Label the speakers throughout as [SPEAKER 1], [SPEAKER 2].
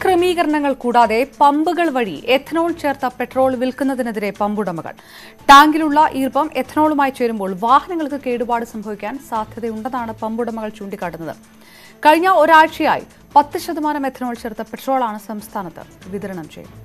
[SPEAKER 1] ക്രമീകരണങ്ങൾ കൂടാതെ പമ്പുകൾ വഴി എഥനോൾ ചേർത്ത പെട്രോൾ വിൽക്കുന്നതിനെതിരെ പമ്പുടമകൾ ടാങ്കിലുള്ള ഈർപ്പം എഥനോളുമായി ചേരുമ്പോൾ വാഹനങ്ങൾക്ക് കേടുപാട് സംഭവിക്കാൻ സാധ്യതയുണ്ടെന്നാണ് പമ്പുടമകൾ ചൂണ്ടിക്കാട്ടുന്നത് കഴിഞ്ഞ ഒരാഴ്ചയായി പത്ത് ശതമാനം എഥനോൾ ചേർത്ത പെട്രോളാണ് സംസ്ഥാനത്ത് വിതരണം ചെയ്യുന്നത്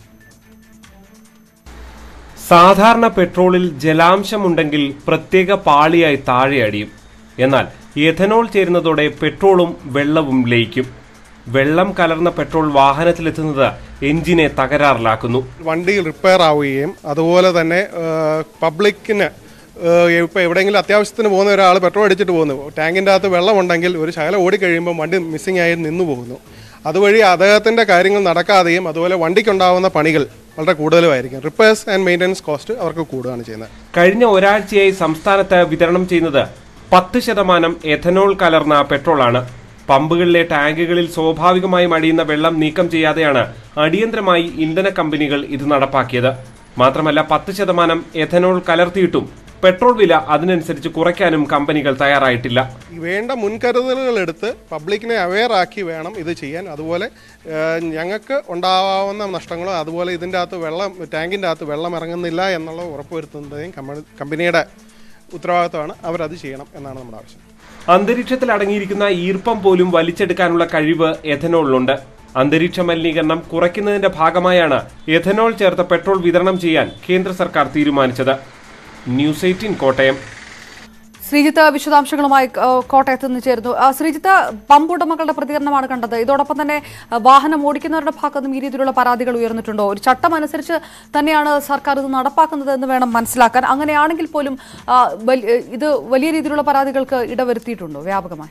[SPEAKER 2] സാധാരണ പെട്രോളിൽ ജലാംശമുണ്ടെങ്കിൽ പ്രത്യേക പാളിയായി താഴെ അടിയും എന്നാൽ എഥനോൾ ചേരുന്നതോടെ പെട്രോളും വെള്ളവും ലയിക്കും വെള്ളം കലർന്ന പെട്രോൾ വാഹനത്തിലെത്തുന്നത് എഞ്ചിനെ തകരാറിലാക്കുന്നു
[SPEAKER 3] വണ്ടി റിപ്പയർ ആവുകയും അതുപോലെ തന്നെ പബ്ലിക്കിന് ഇപ്പോൾ എവിടെയെങ്കിലും അത്യാവശ്യത്തിന് പോകുന്ന ഒരാൾ പെട്രോൾ അടിച്ചിട്ട് പോകുന്നു ടാങ്കിൻ്റെ അകത്ത് വെള്ളമുണ്ടെങ്കിൽ ഒരു ശകലം ഓടിക്കഴിയുമ്പോൾ വണ്ടി മിസ്സിംഗ് ആയി നിന്നു പോകുന്നു അതുവഴി അദ്ദേഹത്തിൻ്റെ കാര്യങ്ങൾ നടക്കാതെയും അതുപോലെ വണ്ടിക്കുണ്ടാവുന്ന പണികൾ വളരെ കൂടുതലുമായിരിക്കും റിപ്പയർസ് ആൻഡ് മെയിൻ്റനൻസ് കോസ്റ്റ് അവർക്ക് കൂടുകയാണ് ചെയ്യുന്നത്
[SPEAKER 2] കഴിഞ്ഞ ഒരാഴ്ചയായി സംസ്ഥാനത്ത് വിതരണം ചെയ്യുന്നത് പത്ത് ശതമാനം എഥനോൾ കലർന്ന പെട്രോളാണ് പമ്പുകളിലെ ടാങ്കുകളിൽ സ്വാഭാവികമായും അടിയുന്ന വെള്ളം നീക്കം ചെയ്യാതെയാണ് അടിയന്തരമായി ഇന്ധന കമ്പനികൾ ഇത് നടപ്പാക്കിയത് മാത്രമല്ല പത്ത് ശതമാനം എഥനോൾ കലർത്തിയിട്ടും പെട്രോൾ വില അതിനനുസരിച്ച് കുറയ്ക്കാനും കമ്പനികൾ തയ്യാറായിട്ടില്ല
[SPEAKER 3] ഈ വേണ്ട മുൻകരുതലുകൾ എടുത്ത് പബ്ലിക്കിനെ അവെയർ ആക്കി വേണം ഇത് ചെയ്യാൻ അതുപോലെ ഏഹ്, ഞങ്ങൾക്ക് ഉണ്ടാവാവുന്ന നഷ്ടങ്ങളോ അതുപോലെ ഇതിൻ്റെ അകത്ത് വെള്ളം ടാങ്കിൻ്റെ അകത്ത് വെള്ളം ഇറങ്ങുന്നില്ല എന്നുള്ളത് ഉറപ്പുവരുത്തുന്നതും കമ്പ- കമ്പനിയുടെ ഉത്തരവാദിത്തമാണ് അവരത് ചെയ്യണം എന്നാണ് നമ്മുടെ ആവശ്യം
[SPEAKER 2] അന്തരീക്ഷത്തിൽ അടങ്ങിയിരിക്കുന്ന ഈർപ്പം പോലും വലിച്ചെടുക്കാനുള്ള കഴിവ് എഥനോളിലുണ്ട് അന്തരീക്ഷ മലിനീകരണം കുറയ്ക്കുന്നതിന്റെ ഭാഗമായാണ് എഥനോൾ ചേർത്ത പെട്രോൾ വിതരണം ചെയ്യാൻ കേന്ദ്ര സർക്കാർ തീരുമാനിച്ചത് ന്യൂസ് എയ്റ്റീൻ കോട്ടയം
[SPEAKER 1] ശ്രീജിത്ത് വിശദാംശങ്ങളുമായി ആ, കോട്ടയത്ത് നിന്ന് ചേരുന്നു ആ, ശ്രീജിത്ത് പമ്പ് ഉടമകളുടെ പ്രതികരണമാണ് കണ്ടത് ഇതോടൊപ്പം തന്നെ ആ, വാഹനം ഓടിക്കുന്നവരുടെ ഭാഗത്തു നിന്നും ഈ രീതിയിലുള്ള പരാതികൾ ഉയർന്നിട്ടുണ്ടോ ഒരു ചട്ടം അനുസരിച്ച് തന്നെയാണ് സർക്കാർ ഇത് നടപ്പാക്കുന്നത് എന്ന് വേണം മനസ്സിലാക്കാൻ അങ്ങനെയാണെങ്കിൽ പോലും ആ, വൽ- ഇത് വലിയ രീതിയിലുള്ള പരാതികൾക്ക് ഇടവരുത്തിയിട്ടുണ്ടോ വ്യാപകമായി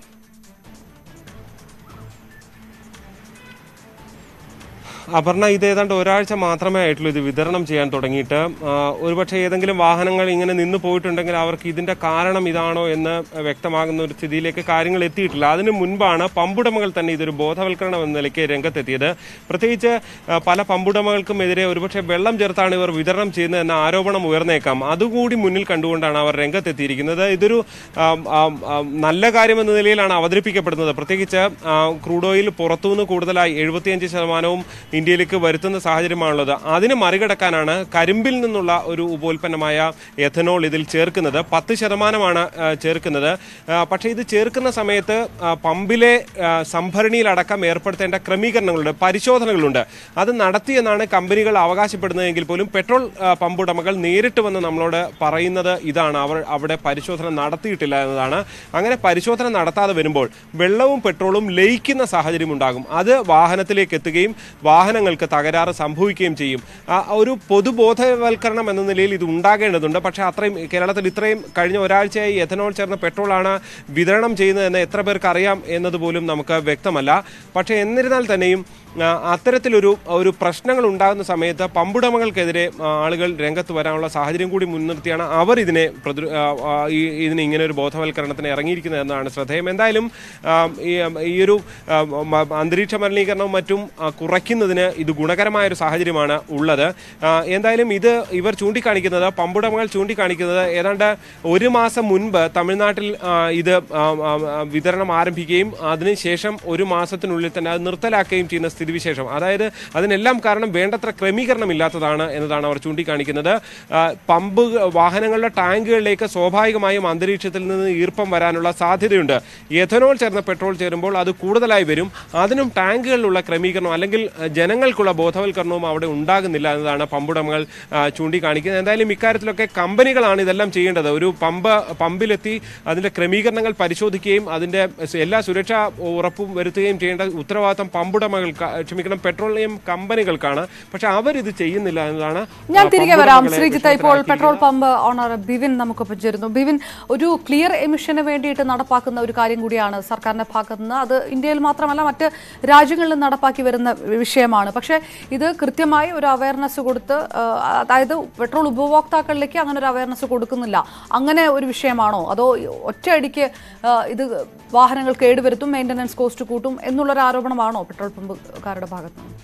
[SPEAKER 2] അപർണ ഇത് ഏതാണ്ട് ഒരാഴ്ച മാത്രമേ ആയിട്ടുള്ളൂ ഇത് വിതരണം ചെയ്യാൻ തുടങ്ങിയിട്ട് ആ, ഒരുപക്ഷെ ഏതെങ്കിലും വാഹനങ്ങൾ ഇങ്ങനെ നിന്ന് പോയിട്ടുണ്ടെങ്കിൽ അവർക്ക് ഇതിന്റെ കാരണം ഇതാണോ എന്ന് വ്യക്തമാകുന്ന ഒരു സ്ഥിതിയിലേക്ക് കാര്യങ്ങൾ എത്തിയിട്ടില്ല അതിനു മുൻപാണ് പമ്പുടമകൾ തന്നെ ഇതൊരു ബോധവൽക്കരണം എന്ന നിലയ്ക്ക് രംഗത്തെത്തിയത് പ്രത്യേകിച്ച് ആ, പല പമ്പുടമകൾക്കും എതിരെ ഒരുപക്ഷെ വെള്ളം ചേർത്താണ് ഇവർ വിതരണം ചെയ്യുന്നത് എന്ന ആരോപണം ഉയർന്നേക്കാം അതുകൂടി മുന്നിൽ കണ്ടുകൊണ്ടാണ് അവർ രംഗത്തെത്തിയിരിക്കുന്നത് ഇതൊരു ആം, ആം, ആം, നല്ല കാര്യമെന്ന നിലയിലാണ് അവതരിപ്പിക്കപ്പെടുന്നത് പ്രത്യേകിച്ച് ആ, ക്രൂഡ് ഓയിൽ പുറത്തുനിന്ന് കൂടുതലായി എഴുപത്തിയഞ്ച് ശതമാനവും ഇന്ത്യയിലേക്ക് വരുത്തുന്ന സാഹചര്യമാണുള്ളത് അതിന് മറികടക്കാനാണ് കരിമ്പിൽ നിന്നുള്ള ഒരു ഉപോൽപ്പന്നമായ എഥനോൾ ഇതിൽ ചേർക്കുന്നത് പത്ത് ശതമാനമാണ് ആ, ചേർക്കുന്നത് ആ, പക്ഷേ ഇത് ചേർക്കുന്ന സമയത്ത് ആ, പമ്പിലെ ആ, സംഭരണിയിലടക്കം ഏർപ്പെടുത്തേണ്ട ക്രമീകരണങ്ങളുണ്ട് പരിശോധനകളുണ്ട് അത് നടത്തിയെന്നാണ് കമ്പനികൾ അവകാശപ്പെടുന്നതെങ്കിൽ പോലും പെട്രോൾ ആ, പമ്പ് ഉടമകൾ നേരിട്ട് വന്ന് നമ്മളോട് പറയുന്നത് ഇതാണ് അവർ അവിടെ പരിശോധന നടത്തിയിട്ടില്ല എന്നതാണ് അങ്ങനെ പരിശോധന നടത്താതെ വരുമ്പോൾ വെള്ളവും പെട്രോളും ലയിക്കുന്ന സാഹചര്യം ഉണ്ടാകും അത് വാഹനത്തിലേക്ക് എത്തുകയും വാഹനങ്ങൾക്ക് തകരാറ് സംഭവിക്കുകയും ചെയ്യും ആ ഒരു പൊതുബോധവൽക്കരണം എന്ന നിലയിൽ ഇത് ഉണ്ടാകേണ്ടതുണ്ട് പക്ഷേ അത്രയും കേരളത്തിൽ ഇത്രയും കഴിഞ്ഞ ഒരാഴ്ചയായി എഥനോൾ ചേർന്ന പെട്രോളാണ് വിതരണം ചെയ്യുന്നതെന്ന് എത്ര പേർക്ക് അറിയാം എന്നതുപോലും നമുക്ക് വ്യക്തമല്ല പക്ഷേ എന്നിരുന്നാൽ തന്നെയും ആ, അത്തരത്തിലൊരു ഒരു പ്രശ്നങ്ങൾ ഉണ്ടാകുന്ന സമയത്ത് പമ്പുടമകൾക്കെതിരെ ആ, ആളുകൾ രംഗത്ത് വരാനുള്ള സാഹചര്യം കൂടി മുൻനിർത്തിയാണ് അവർ ഇതിനെ പ്രതിരോ- ആ, ആ, ഈ ഇതിന് ഇങ്ങനെ ഒരു ബോധവൽക്കരണത്തിന് ഇറങ്ങിയിരിക്കുന്നത് എന്നാണ് ശ്രദ്ധേയം എന്തായാലും ആ, ഈ ഈ ഒരു ആ, മ- അന്തരീക്ഷ മലിനീകരണവും മറ്റും ആ, കുറയ്ക്കുന്നതിന് ഇത് ഗുണകരമായ ഒരു സാഹചര്യമാണ് ഉള്ളത് ആ, എന്തായാലും ഇത് ഇവർ ചൂണ്ടിക്കാണിക്കുന്നത് പമ്പുടമകൾ ചൂണ്ടിക്കാണിക്കുന്നത് ഏതാണ്ട് ഒരു മാസം മുൻപ് തമിഴ്നാട്ടിൽ ആ, ഇത് ആ, ആ, ആ, വിതരണം ആരംഭിക്കുകയും അതിനുശേഷം ഒരു മാസത്തിനുള്ളിൽ തന്നെ അത് നിർത്തലാക്കുകയും ചെയ്യുന്ന സ്ഥിതിവിശേഷം അതായത് അതിനെല്ലാം കാരണം വേണ്ടത്ര ക്രമീകരണം ഇല്ലാത്തതാണ് എന്നതാണ് അവർ ചൂണ്ടിക്കാണിക്കുന്നത് ആ, പമ്പ് വാഹനങ്ങളുടെ ടാങ്കുകളിലേക്ക് സ്വാഭാവികമായും അന്തരീക്ഷത്തിൽ നിന്ന് ഈർപ്പം വരാനുള്ള സാധ്യതയുണ്ട് എഥനോൾ ചേർന്ന പെട്രോൾ ചേരുമ്പോൾ അത് കൂടുതലായി വരും അതിനും ടാങ്കുകളിലുള്ള ക്രമീകരണം അല്ലെങ്കിൽ ആ, ജനങ്ങൾക്കുള്ള ബോധവൽക്കരണവും അവിടെ ഉണ്ടാകുന്നില്ല എന്നതാണ് പമ്പുടമകൾ ആ, ചൂണ്ടിക്കാണിക്കുന്നത് എന്തായാലും ഇക്കാര്യത്തിലൊക്കെ കമ്പനികളാണ് ഇതെല്ലാം ചെയ്യേണ്ടത് ഒരു പമ്പ് പമ്പിലെത്തി അതിന്റെ ക്രമീകരണങ്ങൾ പരിശോധിക്കുകയും അതിന്റെ എല്ലാ സുരക്ഷാ ഉറപ്പും വരുത്തുകയും ചെയ്യേണ്ട ഉത്തരവാദിത്തം പമ്പുടമകൾക്ക് ക്ഷമിക്കണം പെട്രോളിയം കമ്പനികൾക്കാണ് പക്ഷെ അവരിത് ചെയ്യുന്നില്ല എന്നതാണ്
[SPEAKER 1] ഞാൻ
[SPEAKER 2] ആ,
[SPEAKER 1] തിരികെ വരാം
[SPEAKER 2] പമ്പുടമകളെ
[SPEAKER 1] ശ്രീജിത്ത് ഇപ്പോൾ പെട്രോൾ
[SPEAKER 2] വിഷമത്തിലാക്കിയിരിക്കുന്നത്.
[SPEAKER 1] പമ്പ് ഓണർ ബിവിൻ നമുക്കൊപ്പം ചേരുന്നു ബിവിൻ ഒരു ക്ലിയർ എമിഷന് വേണ്ടിയിട്ട് നടപ്പാക്കുന്ന ഒരു കാര്യം കൂടിയാണ് സർക്കാരിന്റെ ഭാഗത്ത് നിന്ന് അത് ഇന്ത്യയിൽ മാത്രമല്ല മറ്റ് രാജ്യങ്ങളിലും നടപ്പാക്കി വരുന്ന വിഷയമാണ് പക്ഷേ ഇത് കൃത്യമായി ഒരു അവയർനെസ് കൊടുത്ത് ആ, അതായത് പെട്രോൾ ഉപഭോക്താക്കളിലേക്ക് അങ്ങനെ ഒരു അവയർനെസ് കൊടുക്കുന്നില്ല അങ്ങനെ ഒരു വിഷയമാണോ അതോ ഒറ്റയടിക്ക് ആ, ഇത് വാഹനങ്ങൾ കേടുവരുത്തും മെയിൻ്റനൻസ് കോസ്റ്റ് കൂട്ടും എന്നുള്ളൊരു ആരോപണമാണോ പെട്രോൾ പമ്പുകാരുടെ ഭാഗത്ത് നിന്ന്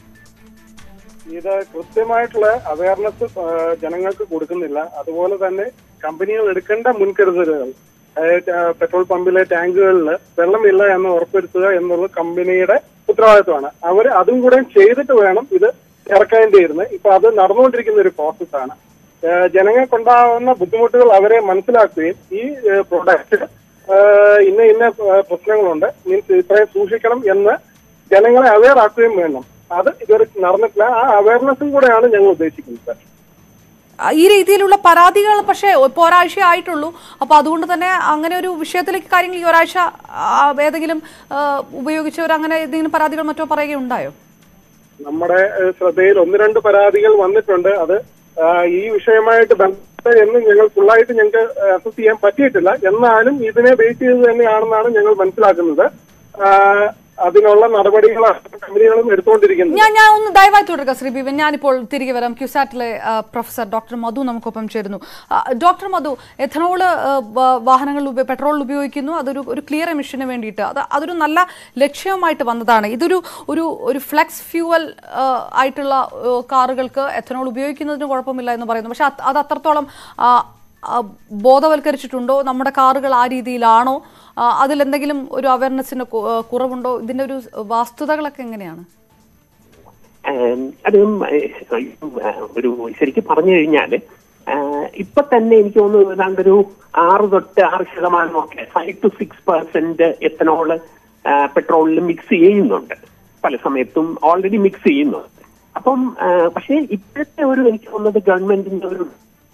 [SPEAKER 4] ഇത് കൃത്യമായിട്ടുള്ള അവയർനെസ് ജനങ്ങൾക്ക് കൊടുക്കുന്നില്ല അതുപോലെ തന്നെ കമ്പനികൾ എടുക്കേണ്ട മുൻകരുതലുകൾ അതായത് ആ, പെട്രോൾ പമ്പിലെ ടാങ്കുകളിൽ വെള്ളമില്ല എന്ന് ഉറപ്പുവരുത്തുക എന്നുള്ളത് കമ്പനിയുടെ ഉത്തരവാദിത്വമാണ് അവർ അതും കൂടെ ചെയ്തിട്ട് വേണം ഇത് ഇറക്കേണ്ടിയിരുന്നത് ഇപ്പൊ അത് നടന്നുകൊണ്ടിരിക്കുന്ന ഒരു പ്രോസസ്സാണ് ജനങ്ങൾക്കുണ്ടാകുന്ന ബുദ്ധിമുട്ടുകൾ അവരെ മനസ്സിലാക്കുകയും ഈ പ്രൊഡക്റ്റ് ഇന്ന ഇന്ന ഏഹ്, പ്രശ്നങ്ങളുണ്ട് മീൻസ് ഇത്രയും സൂക്ഷിക്കണം എന്ന് ജനങ്ങളെ അവെയർ ആക്കുകയും വേണം അത് ഇതുവരെ നടന്നിട്ടില്ല ആ അവയർനെസ്സും കൂടെയാണ് ഞങ്ങൾ ഉദ്ദേശിക്കുന്നത്
[SPEAKER 1] ആ, ഈ രീതിയിലുള്ള പരാതികൾ പക്ഷേ ഇപ്പോൾ ഒരാഴ്ച ആയിട്ടുള്ളൂ അപ്പോൾ അതുകൊണ്ട് തന്നെ അങ്ങനെ ഒരു വിഷയത്തിലേക്ക് കാര്യങ്ങൾ ഈ ഒരാഴ്ച ആ, ഏതെങ്കിലും ആ, ഉപയോഗിച്ചവർ അങ്ങനെ ഏതെങ്കിലും പരാതികൾ മറ്റോ പറയുകയുണ്ടായോ
[SPEAKER 4] നമ്മുടെ ഏഹ്, ശ്രദ്ധയിൽ ഒന്ന് രണ്ട് പരാതികൾ വന്നിട്ടുണ്ട് അത് ആ, ഈ വിഷയമായിട്ട് ബന്ധപ്പെട്ട് എന്ന് ഞങ്ങൾ ഫുള്ളായിട്ട് ഞങ്ങൾക്ക് അസസ് ചെയ്യാൻ പറ്റിയിട്ടില്ല എന്നാലും ഇതിനെ ബേസ് ചെയ്ത് തന്നെയാണെന്നാണ് ഞങ്ങൾ മനസ്സിലാക്കുന്നത് ആ, അതിനുള്ള നടപടികളാണ് കമ്പനികളും എടുത്തുകൊണ്ടിരിക്കുന്നത്
[SPEAKER 1] ഞാൻ ഞാൻ ഒന്ന് ദയവായി തുടരുക ശ്രീ ബിബിൻ ഞാനിപ്പോൾ തിരികെ വരാം ക്യുസാറ്റിലെ ആ, പ്രൊഫസർ ഡോക്ടർ മധു നമുക്കൊപ്പം ചേരുന്നു ആ, ഡോക്ടർ മധു എഥനോള് ആ, വ- വാഹനങ്ങളിൽ ഉപ- പെട്രോളിൽ ഉപയോഗിക്കുന്നു അതൊരു ഒരു ക്ലിയർ എമിഷന് വേണ്ടിയിട്ട് അത് അതൊരു നല്ല ലക്ഷ്യമായിട്ട് വന്നതാണ് ഇതൊരു ഒരു ഒരു ഫ്ലെക്സ് ഫ്യൂവൽ ആ, ആയിട്ടുള്ള ആ, കാറുകൾക്ക് എഥനോൾ ഉപയോഗിക്കുന്നതിന് കുഴപ്പമില്ല എന്ന് പറയുന്നു പക്ഷെ അത് അത് അത്രത്തോളം ആ, ആ, ബോധവൽക്കരിച്ചിട്ടുണ്ടോ നമ്മുടെ കാറുകൾ ആ രീതിയിലാണോ ആ, അതിലെന്തെങ്കിലും ഒരു അവയർനെസ്സിന് കു- ആ, കുറവുണ്ടോ ഇതിന്റെ ഒരു വാസ്തുതകളൊക്കെ എങ്ങനെയാണ്
[SPEAKER 5] ഏം, അത് ഉം, ഏഹ്, ഒരു ശരിക്കും പറഞ്ഞു കഴിഞ്ഞാല് ഏഹ്, ഇപ്പൊ തന്നെ എനിക്ക് തോന്നുന്നു ഏതാണ്ട് ഒരു ആറ് തൊട്ട് ആറ് ശതമാനം ഒക്കെ five to six percent ethanol പെട്രോളിൽ മിക്സ് ചെയ്യുന്നുണ്ട് പല സമയത്തും ഓൾറെഡി മിക്സ് ചെയ്യുന്നുണ്ട് അപ്പം ഏഹ്, പക്ഷേ ഇപ്പോഴത്തെ ഒരു എനിക്ക് തോന്നുന്നത് ഗവൺമെന്റിന്റെ ഒരു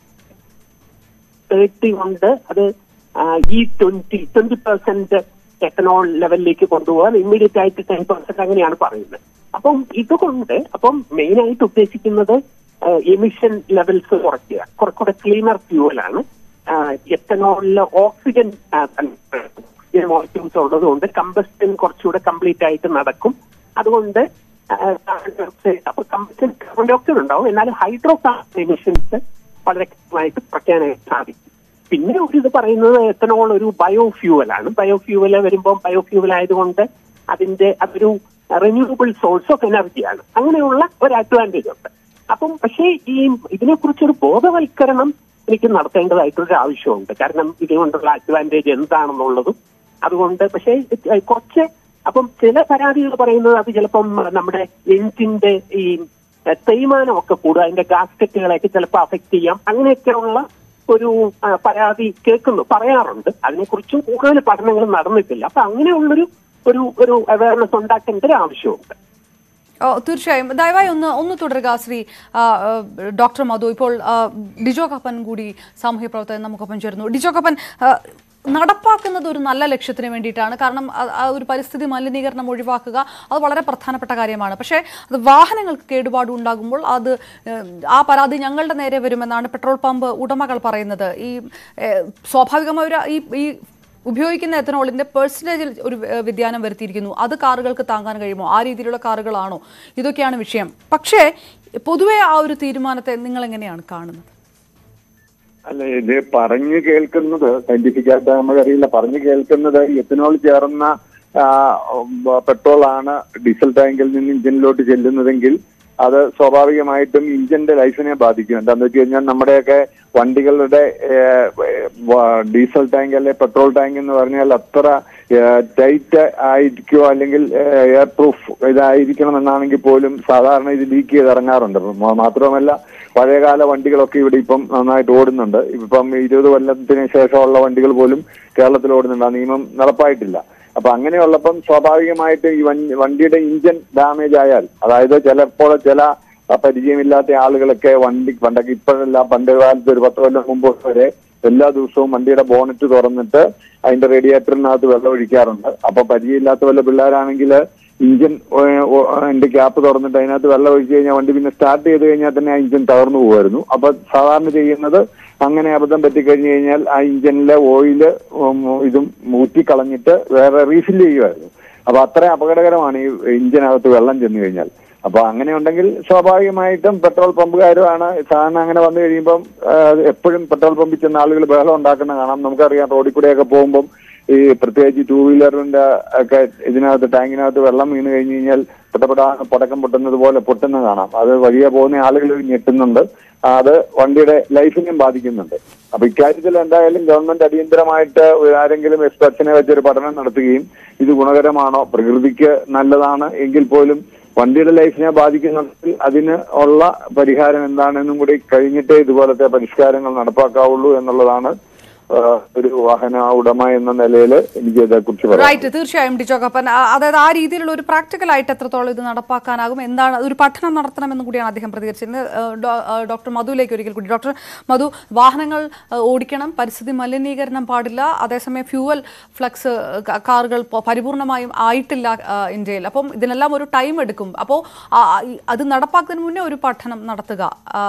[SPEAKER 5] തേർട്ടി കൊണ്ട് അത് ആ, ഈ ട്വന്റി ട്വന്റി പെർസെന്റ് എത്തനോൾ ലെവലിലേക്ക് കൊണ്ടുപോകാൻ ഇമ്മീഡിയറ്റ് ആയിട്ട് ടെൻ പെർസെന്റ് അങ്ങനെയാണ് പറയുന്നത് അപ്പം ഇതുകൊണ്ട് അപ്പം മെയിൻ ആയിട്ട് ഉദ്ദേശിക്കുന്നത് എമിഷൻ ലെവൽസ് കുറയ്ക്കുക കുറെ കൂടെ ക്ലീനർ ഫ്യൂവലാണ് എത്തനോളില് ഓക്സിജൻ ഓക്സിജൻ മോളിക്യൂൾസ് ഉള്ളതുകൊണ്ട് കമ്പസ്റ്റൻ കുറച്ചുകൂടെ കംപ്ലീറ്റ് ആയിട്ട് നടക്കും അതുകൊണ്ട് കാർബൺ ഡയോക്സൈഡ് അപ്പൊ കമ്പസ്റ്റൻ കാർബൺ ഡയോക്സൈഡ് ഉണ്ടാവും എന്നാൽ ഹൈഡ്രോ കാർബൺ എമിഷൻസ് വളരെ കൃത്യമായിട്ട് കുറയ്ക്കാനായിട്ട് സാധിക്കും പിന്നെ ഒരു ഇത് പറയുന്നത് എത്തനോൾ ഒരു ബയോഫ്യൂവലാണ് ബയോഫ്യൂവൽ വരുമ്പോൾ ബയോഫ്യൂവൽ ആയതുകൊണ്ട് അതിന്റെ അതൊരു റിന്യൂവബിൾ സോഴ്സ് ഓഫ് എനർജിയാണ് അങ്ങനെയുള്ള ഒരു അഡ്വാൻറ്റേജ് ഉണ്ട് അപ്പം പക്ഷേ ഈ ഇതിനെക്കുറിച്ചൊരു ബോധവൽക്കരണം എനിക്ക് നടത്തേണ്ടതായിട്ടൊരു ആവശ്യമുണ്ട് കാരണം ഇതുകൊണ്ടുള്ള അഡ്വാൻറ്റേജ് എന്താണെന്നുള്ളതും അതുകൊണ്ട് പക്ഷേ ഇത് കുറച്ച് അപ്പം ചില പരാതികൾ പറയുന്നത് അത് ചിലപ്പം നമ്മുടെ എഞ്ചിന്റെ ഈ ഏഹ്, തേയ്മാനമൊക്കെ കൂടുക അതിന്റെ ഗാസ്കറ്റുകളെയൊക്കെ ചിലപ്പോൾ അഫക്ട് ചെയ്യാം അങ്ങനെയൊക്കെയുള്ള ഒരു ആ, പരാതി കേൾക്കുന്നു പറയാറുണ്ട് അതിനെക്കുറിച്ചും കൂടുതൽ പഠനങ്ങൾ നടന്നിട്ടില്ല അപ്പൊ അങ്ങനെയുള്ളൊരു ഒരു ഒരു അവയർനെസ് ഉണ്ടാക്കേണ്ട ഒരു ആവശ്യമുണ്ട്
[SPEAKER 1] ഓ, തീർച്ചയായും ദയവായി ഒന്ന് ഒന്ന് തുടരുക ശ്രീ ആ, ആ, ഡോക്ടർ മധു ഇപ്പോൾ ആ, ഡിജോ കപ്പൻ കൂടി സാമൂഹ്യ പ്രവർത്തകൻ നമുക്കൊപ്പം ചേർന്നു ഡിജോ കപ്പൻ ആ, നടപ്പാക്കുന്നത് ഒരു നല്ല ലക്ഷ്യത്തിന് വേണ്ടിയിട്ടാണ് കാരണം ആ- ആ ഒരു പരിസ്ഥിതി മലിനീകരണം ഒഴിവാക്കുക അത് വളരെ പ്രധാനപ്പെട്ട കാര്യമാണ് പക്ഷേ അത് വാഹനങ്ങൾക്ക് കേടുപാട് ഉണ്ടാകുമ്പോൾ അത് ഏഹ്, ആ പരാതി ഞങ്ങളുടെ നേരെ വരുമെന്നാണ് പെട്രോൾ പമ്പ് ഉടമകൾ പറയുന്നത് ഈ ഏഹ്, സ്വാഭാവികമായ ഒരു ഈ ഈ ഉപയോഗിക്കുന്ന എത്തനോളിന്റെ പേഴ്സൻറ്റേജിൽ ഒരു ഏഹ്, വ്യതിയാനം വരുത്തിയിരിക്കുന്നു അത് കാറുകൾക്ക് താങ്ങാൻ കഴിയുമോ ആ രീതിയിലുള്ള കാറുകളാണോ ഇതൊക്കെയാണ് വിഷയം പക്ഷേ പൊതുവെ ആ ഒരു തീരുമാനത്തെ നിങ്ങൾ എങ്ങനെയാണ് കാണുന്നത്
[SPEAKER 6] അല്ല ഇത് പറഞ്ഞു കേൾക്കുന്നത് സയന്റിഫിക് ആയിട്ട് നമുക്കറിയില്ല പറഞ്ഞു കേൾക്കുന്നത് എത്തനോൾ ചേർന്ന ആ, ഉം, പെട്രോൾ ആണ് ഡീസൽ ടാങ്കിൽ നിന്ന് ഇഞ്ചിനിലോട്ട് ചെല്ലുന്നതെങ്കിൽ അത് സ്വാഭാവികമായിട്ടും ഇഞ്ചിന്റെ ലൈഫിനെ ബാധിക്കും എന്താന്ന് വെച്ച് കഴിഞ്ഞാൽ നമ്മുടെയൊക്കെ വണ്ടികളുടെ ഏഹ്, വ- ഡീസൽ ടാങ്ക് അല്ലെ പെട്രോൾ ടാങ്ക് എന്ന് പറഞ്ഞാൽ അത്ര ടൈറ്റ് ആയിരിക്കോ അല്ലെങ്കിൽ എയർ പ്രൂഫ് ഇതായിരിക്കണം എന്നാണെങ്കിൽ പോലും സാധാരണ ഇത് ലീക്ക് ചെയ്ത് ഇറങ്ങാറുണ്ട് മ- മാത്രമല്ല പഴയകാല വണ്ടികളൊക്കെ ഇവിടെ ഇപ്പം നന്നായിട്ട് ഓടുന്നുണ്ട് ഇപ്പം ഇരുപത് കൊല്ലത്തിന് ശേഷമുള്ള വണ്ടികൾ പോലും കേരളത്തിൽ ഓടുന്നുണ്ട് ആ നിയമം നടപ്പായിട്ടില്ല അപ്പൊ അങ്ങനെയുള്ളപ്പം സ്വാഭാവികമായിട്ട് ഈ വണ്ടി- വണ്ടിയുടെ ഇഞ്ചൻ ഡാമേജ് ആയാൽ അതായത് ചിലപ്പോൾ ചില ആ, പരിചയമില്ലാത്ത ആളുകളൊക്കെ വണ്ടി പണ്ടൊക്കെ ഇപ്പോഴല്ല പണ്ട് കാലത്ത് ഒരു പത്ത് കൊല്ലം മുമ്പ് വരെ എല്ലാ ദിവസവും വണ്ടിയുടെ ബോണറ്റ് തുറന്നിട്ട് അതിന്റെ റേഡിയേറ്ററിനകത്ത് വെള്ളം ഒഴിക്കാറുണ്ട് അപ്പൊ പരിചയമില്ലാത്ത വല്ല പിള്ളേരാണെങ്കിൽ ഇഞ്ചിൻ എന്റെ ക്യാപ്പ് തുറന്നിട്ട് അതിനകത്ത് വെള്ളം ഒഴിച്ചു കഴിഞ്ഞാൽ വണ്ടി പിന്നെ സ്റ്റാർട്ട് ചെയ്ത് കഴിഞ്ഞാൽ തന്നെ ആ ഇഞ്ചിൻ തകർന്നു പോകുമായിരുന്നു അപ്പൊ സാധാരണ ചെയ്യുന്നത് അങ്ങനെ അബദ്ധം പറ്റിക്കഴിഞ്ഞു കഴിഞ്ഞാൽ ആ ഇഞ്ചിനിലെ ഓയില് ഇതും ഊറ്റിക്കളഞ്ഞിട്ട് വേറെ റീഫിൽ ചെയ്യുമായിരുന്നു അപ്പൊ അത്ര അപകടകരമാണ് ഈ ഇഞ്ചിനകത്ത് വെള്ളം ചെന്ന് കഴിഞ്ഞാൽ അപ്പൊ അങ്ങനെ ഉണ്ടെങ്കിൽ സ്വാഭാവികമായിട്ടും പെട്രോൾ പമ്പുകാരുമാണ് സാധാരണ അങ്ങനെ വന്നു കഴിയുമ്പം ആ, എപ്പോഴും പെട്രോൾ പമ്പിൽ ചെന്ന ആളുകൾ ബഹളം ഉണ്ടാക്കുന്ന കാണാം നമുക്കറിയാം റോഡിൽ കൂടെയൊക്കെ പോകുമ്പം ഈ പ്രത്യേകിച്ച് ടൂ വീലറിന്റെ ഒക്കെ ഇതിനകത്ത് ടാങ്കിനകത്ത് വെള്ളം വീണ് കഴിഞ്ഞ് കഴിഞ്ഞാൽ പെട്ടപ്പെടാ പടക്കം പൊട്ടുന്നത് പോലെ പൊട്ടുന്ന കാണാം അത് വഴിയെ പോകുന്ന ആളുകൾ ഞെട്ടുന്നുണ്ട് അത് വണ്ടിയുടെ ലൈഫിനെയും ബാധിക്കുന്നുണ്ട് അപ്പൊ ഇക്കാര്യത്തിൽ എന്തായാലും ഗവൺമെന്റ് അടിയന്തരമായിട്ട് ആരെങ്കിലും എക്സ്പെർട്സിനെ വെച്ചൊരു പഠനം നടത്തുകയും ഇത് ഗുണകരമാണോ പ്രകൃതിക്ക് നല്ലതാണ് എങ്കിൽ പോലും വണ്ടിയുടെ ലൈഫിനെ ബാധിക്കുന്നുണ്ടെങ്കിൽ അതിന് ഉള്ള പരിഹാരം എന്താണെന്നും കൂടി കഴിഞ്ഞിട്ടേ ഇതുപോലത്തെ പരിഷ്കാരങ്ങൾ നടപ്പാക്കാവുള്ളൂ എന്നുള്ളതാണ് ആ, ഒരു വാഹന ഉടമ എന്ന നിലയിൽ എനിക്ക് ഇതേക്കുറിച്ച് പറയാം
[SPEAKER 1] റൈറ്റ് തീർച്ചയായും ടി ചോക്കപ്പൻ ആ, അതായത് ആ രീതിയിലുള്ള ഒരു പ്രാക്ടിക്കൽ ആയിട്ട് എത്രത്തോളം ഇത് നടപ്പാക്കാനാകും എന്താണ് ഒരു പഠനം നടത്തണമെന്നും കൂടിയാണ് അദ്ദേഹം പ്രതികരിച്ചത് ഇന്ന്, ഏഹ്, ഡോ- ഏഹ്, ഡോക്ടർ മധുവിലേക്ക് ഒരിക്കൽ കൂടി ഡോക്ടർ മധു വാഹനങ്ങൾ ഏഹ്, ഓടിക്കണം പരിസ്ഥിതി മലിനീകരണം പാടില്ല അതേസമയം ഫ്യൂവൽ ഫ്ലക്സ് ക- കാറുകൾ പ- പരിപൂർണമായും ആയിട്ടില്ല ഏഹ്, ഇന്ത്യയിൽ അപ്പം ഇതിനെല്ലാം ഒരു ടൈം എടുക്കും അപ്പോൾ അത് നടപ്പാക്കുന്നതിന് മുന്നേ ഒരു പഠനം നടത്തുക ആ,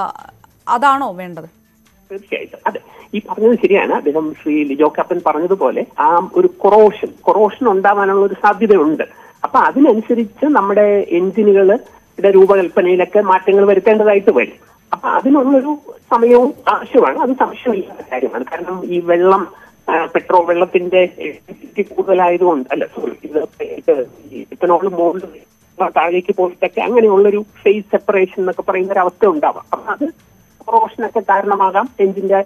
[SPEAKER 1] അതാണോ വേണ്ടത്
[SPEAKER 5] തീർച്ചയായിട്ടും അതെ ഈ പറഞ്ഞത് ശരിയാണ് അദ്ദേഹം ശ്രീ ലിജോ കാപ്പൻ പറഞ്ഞതുപോലെ ആ ഒരു കൊറോഷൻ കൊറോഷൻ ഉണ്ടാവാനുള്ള ഒരു സാധ്യതയുണ്ട് അപ്പൊ അതിനനുസരിച്ച് നമ്മുടെ എഞ്ചിനുകളുടെ രൂപകൽപ്പനയിലൊക്കെ മാറ്റങ്ങൾ വരുത്തേണ്ടതായിട്ട് വരും അപ്പൊ അതിനുള്ളൊരു സമയവും ആവശ്യമാണ് അത് സംശയമില്ലാത്ത കാര്യമാണ് കാരണം ഈ വെള്ളം ആ, പെട്രോൾ വെള്ളത്തിന്റെ എഫിഷ്യൻസി കൂടുതലായതുകൊണ്ട് അല്ല സോറി ഇത് ഇത് ഈ ഇത്തനോൾ മുകളിൽ താഴേക്ക് പോയിട്ടൊക്കെ അങ്ങനെയുള്ളൊരു ഫേസ് സെപ്പറേഷൻ എന്നൊക്കെ പറയുന്ന ഒരു അവസ്ഥ ഉണ്ടാവാം അപ്പൊ അത് കൊറോഷനൊക്കെ കാരണമാകാം എഞ്ചിന്റെ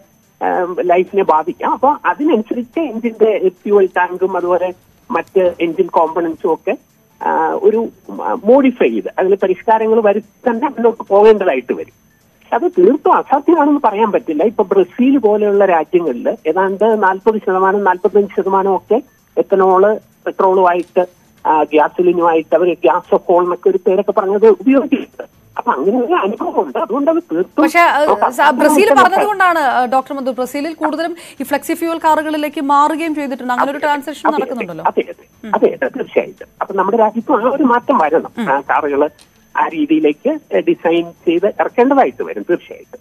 [SPEAKER 5] ലൈഫിനെ ബാധിക്കാം അപ്പൊ അതിനനുസരിച്ച് എഞ്ചിന്റെ ഫ്യൂവൽ ടാങ്കും അതുപോലെ മറ്റ് എഞ്ചിൻ കോമ്പണൻസും ഒക്കെ ആ, ഒരു മോഡിഫൈ ചെയ്ത് അതിൽ പരിഷ്കാരങ്ങൾ വരുത്തി തന്നെ മുന്നോട്ട് പോകേണ്ടതായിട്ട് വരും പക്ഷെ അത് തീർത്തും അസാധ്യമാണെന്ന് പറയാൻ പറ്റില്ല ഇപ്പൊ ബ്രസീൽ പോലെയുള്ള രാജ്യങ്ങളിൽ ഏതാണ്ട് നാൽപ്പത് ശതമാനം നാൽപ്പത്തഞ്ച് ശതമാനം ഒക്കെ എത്തനോള് പെട്രോളുമായിട്ട് ഗ്യാസോലിനുമായിട്ട് അവർ ഗ്യാസ് ഓഫ് കോൾ എന്നൊക്കെ ഒരു പേരൊക്കെ പറഞ്ഞത് ഉപയോഗിച്ചിട്ടുണ്ട് അപ്പൊ അങ്ങനെ ഒരു അനുഭവമുണ്ട് അതുകൊണ്ട് അത് തീർത്തും
[SPEAKER 1] പക്ഷേ ഏഹ്,
[SPEAKER 5] നമുക്ക്
[SPEAKER 1] സ- ബ്രസീൽ
[SPEAKER 5] അസാധ്യമായിട്ട്
[SPEAKER 1] പറഞ്ഞതുകൊണ്ടാണ് ഏഹ്, ഡോക്ടർ മധു ബ്രസീലിൽ കൂടുതലും ഈ ഫ്ലെക്സി ഫ്യൂവൽ കാറുകളിലേക്ക് മാറുകയും ചെയ്തിട്ടുണ്ട് അങ്ങനെ ഒരു ട്രാൻസാക്ഷൻ
[SPEAKER 5] അതെ,
[SPEAKER 1] നടക്കുന്നുണ്ടല്ലോ
[SPEAKER 5] അതെ അതെ അതെ അതെ തീർച്ചയായിട്ടും അപ്പൊ നമ്മുടെ രാജ്യത്തും ആ ഒരു മാറ്റം വരണം ആ കാറുകൾ ആ രീതിയിലേക്ക് ഡിസൈൻ ചെയ്ത് ഇറക്കേണ്ടതായിട്ട് വരും തീർച്ചയായിട്ടും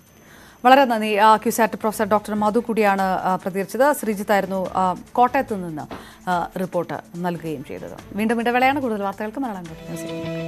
[SPEAKER 1] വളരെ നന്ദി ആ, ക്യുസാറ്റ് പ്രൊഫസർ ഡോക്ടർ മധു കൂടിയാണ് ആ, പ്രതികരിച്ചത് ശ്രീജിത്ത് ആയിരുന്നു ആ, കോട്ടയത്ത് നിന്ന് ആ, റിപ്പോർട്ട് നൽകുകയും ചെയ്തത് വീണ്ടും ഇടവേളയാണ് കൂടുതൽ വാർത്തകൾക്ക് മലയാളം ന്യൂസിലേക്ക്